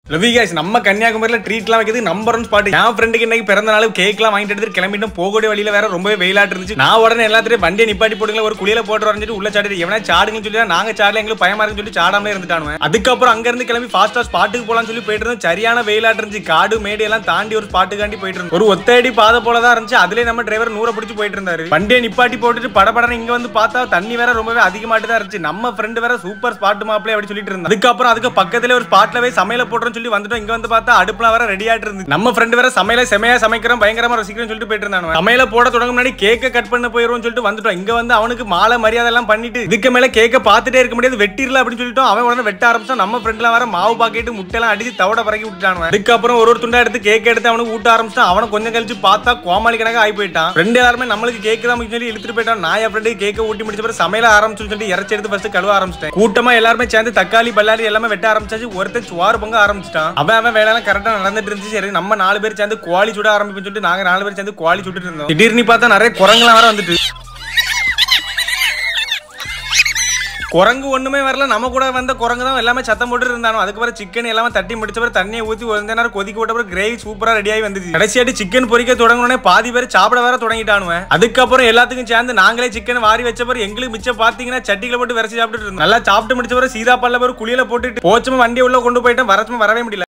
Ravi guys நம்ம கன்னியாகுமரியில ட்ரீட்லாம் வைக்கிறது நம்பர் ஒன் ஸ்பாட் என் ஃப்ரெண்டுக்கு இன்னைக்கு பிறந்த நாள் கேக்லாம் வாங்கிட்டு எடுத்து கிளம்பிட்டோம் போகக்கூடிய வழியில வேற ரொம்பவே வெயிலாட்டு இருந்துச்சு நான் உடனே எல்லாத்தையும் வண்டியை நிப்பாட்டி போட்டுங்களா ஒரு குளியில போட்டு வரைஞ்சிட்டு உள்ள சாடி எவனா சாடுங்கன்னு சொல்லி நாங்க சாடல எங்களுக்கு பயமா இருக்குன்னு சொல்லி சாடாமலே இருந்துட்டானுவன் அதுக்கப்புறம் அங்க இருந்து கிளம்பி ஃபாஸ்டா ஸ்பாட்டுக்கு போலாம்னு சொல்லி போயிட்டு இருந்தோம் சரியான வெயிலாட்டு இருந்துச்சு காடு மேடு எல்லாம் தாண்டி ஒரு ஸ்பாட்டுக்காண்டி போயிட்டு இருந்தோம் ஒரு ஒத்தடி பாதை போல தான் இருந்துச்சு அதுலயே நம்ம டிரைவர் நூற பிடிச்சு போயிட்டு இருந்தாரு வண்டியை நிப்பாட்டி போட்டுட்டு படபடன்னு இங்க வந்து பார்த்தா தண்ணி வேற ரொம்பவே அதிகமாட்டு தான் இருந்துச்சு நம்ம ஃப்ரெண்டு வேற சூப்பர் ஸ்பாட் மாப்பிளே அப்படி சொல்லிட்டு இருந்தா அதுக்கப்புறம் அதுக்கு பக்கத்துல ஒரு ஸ்பாட்ல போய் சமையல போடுறோம்னு சொல்லி வந்துட்டோம் இங்க வந்து பார்த்தா அடுப்புலாம் வேற ரெடி ஆயிட்டு இருந்து நம்ம ஃப்ரெண்டு வேற சமையல செமையா சமைக்கிறோம் பயங்கரமா ரசிக்கிறோம் சொல்லிட்டு போயிட்டு இருந்தாங்க சமையல போட தொடங்க முன்னாடி கேக்க கட் பண்ண போயிருவோம் சொல்லிட்டு வந்துட்டோம் இங்க வந்து அவனுக்கு மாலை மரியாதை எல்லாம் பண்ணிட்டு இதுக்கு மேல கேக்க பார்த்துட்டே இருக்க முடியாது வெட்டிரல அப்படின்னு சொல்லிட்டோம் அவன் உடனே வெட்ட ஆரம்பிச்சான் நம்ம ஃப்ரெண்ட்ல வேற மாவு பாக்கெட்டு முட்டையெல்லாம் அடிச்சு தவட பறக்கி விட்டுட்டானுவன் அதுக்கப்புறம் ஒரு ஒரு துண்டா எடுத்து கேக் எடுத்து அவனுக்கு ஊட்ட ஆரம்பிச்சான் அவனை கொஞ்சம் கழிச்சு பார்த்தா கோமாளி கணக்கு ஆகி போயிட்டான் ஃப்ரெண்ட் எல்லாருமே நம்மளுக்கு கேக் தான் சொல்லி இழுத்துட்டு போயிட்டான் நான் என் ஃப்ரெண்டு கேக்க ஊட்டி முடிச்ச பிறகு சமையல ஆரம்பிச்சு சொல்லிட்டு இறச்சி எடுத்து ஃபர்ஸ்ட் கழுவ ஆரம்பிச்சிட்டேன் கூட்டமா எல்லாருமே சேர்ந்து தக்காளி பல்லாரி எல்லாமே வெட்ட ஆரம்பிச்சாச்சு ஒருத்தன் சுவாறு பொங்க ஆரம்பிச்சிட்டான் அவன் அவன் வேலையெல்லாம் கரெக்டா நடந்துட்டு இருந்துச்சு சரி நம்ம நாலு பேர் சேர்ந்து கோழி சுட ஆரம்பிப்போம் சொல்லிட்டு நாங்க நாலு பேர் சேர்ந்து கோழி சுட்டுட்டு இருந்தோம் திடீர்னு பார்த்தா நிறைய குரங்குலாம் வேற வந்துட்டு குரங்கு ஒண்ணுமே வரல நம்ம கூட வந்த குரங்கு தான் எல்லாமே சத்தம் போட்டு இருந்தானோ அதுக்கப்புறம் சிக்கன் எல்லாமே தட்டி முடிச்ச பிறகு தண்ணியை ஊத்தி ஒரு நேரம் கொதிக்க விட்ட பிறகு கிரேவி சூப்பரா ரெடி ஆகி வந்துச்சு கடைசியாட்டி சிக்கன் பொரிக்க தொடங்கினோடனே பாதி பேர் சாப்பிட வேற தொடங்கிட்டானுவன் அதுக்கப்புறம் எல்லாத்துக்கும் சேர்ந்து நாங்களே சிக்கன் வாரி வச்ச பிறகு எங்களுக்கு மிச்சம் பாத்தீங்கன்னா சட்டிகளை போட்டு விரைச்சி சாப்பிட்டு இருந்தோம் நல்லா சாப்பிட்டு முடிச்ச பிறகு சீதா பல்ல பிறகு குளியில போட்டுட்டு போச்சமா வண்டியை உள்ள கொண்டு போயிட்டோம் வரச்சுமா வரவே முடியல